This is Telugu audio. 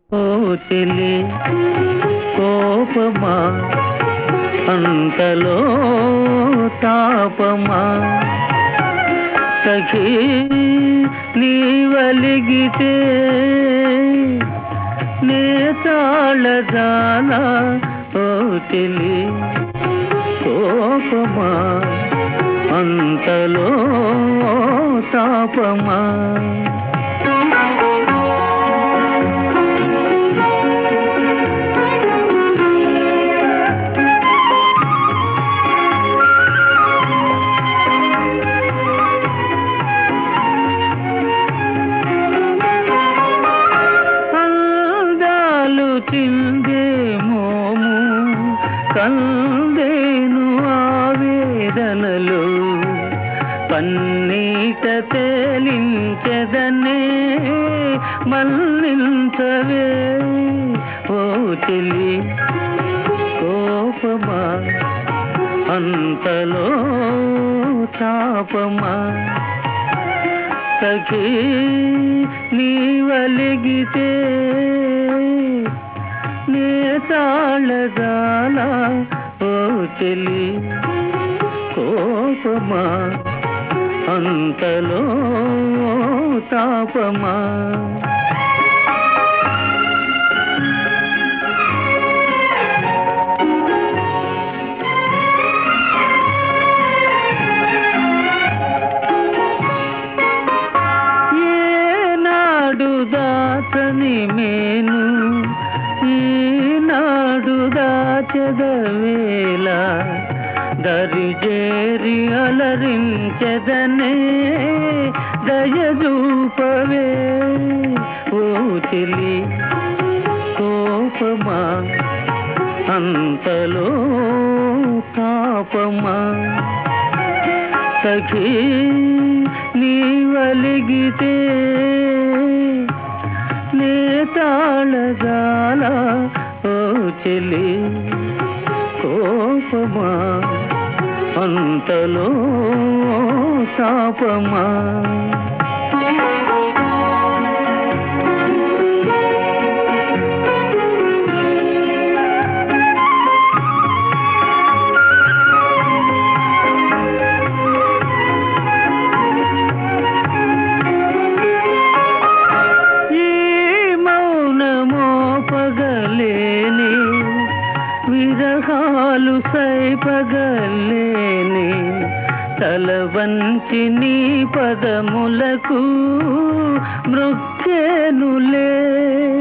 ఓ చెలి కోపమా అంతలో తాపమా సఖీ నీవలిగితే నే తాళదానా ఓ చెలి కోపమా అంతలో తాపమా అందాలు చిందే మోము కందేను ఆవేదనలు పన్నీట తేలించదనే మల్లించవే ఓ చెలి కోపమా అంతలో తాపమా సఖీ నీవలిగితే నే తాళదాల ఓ చెలి కోపమా అంతలో తాపమా ఏనాడు దాచని మేను ఈనాడు దాచదవేళ దరిజేరి అలరించదనే దయదూపవే ఓ చెలి కోపమా అంతలో తాపమా సఖీ నీవలిగితే నే తాళగాల ఓ చెలి కోపమా అంతలో తాపమా ఈ మౌనమో పగలేని విరహాలు సైపగలేని తల వంచి నీ పదములకు మృక్కేనులే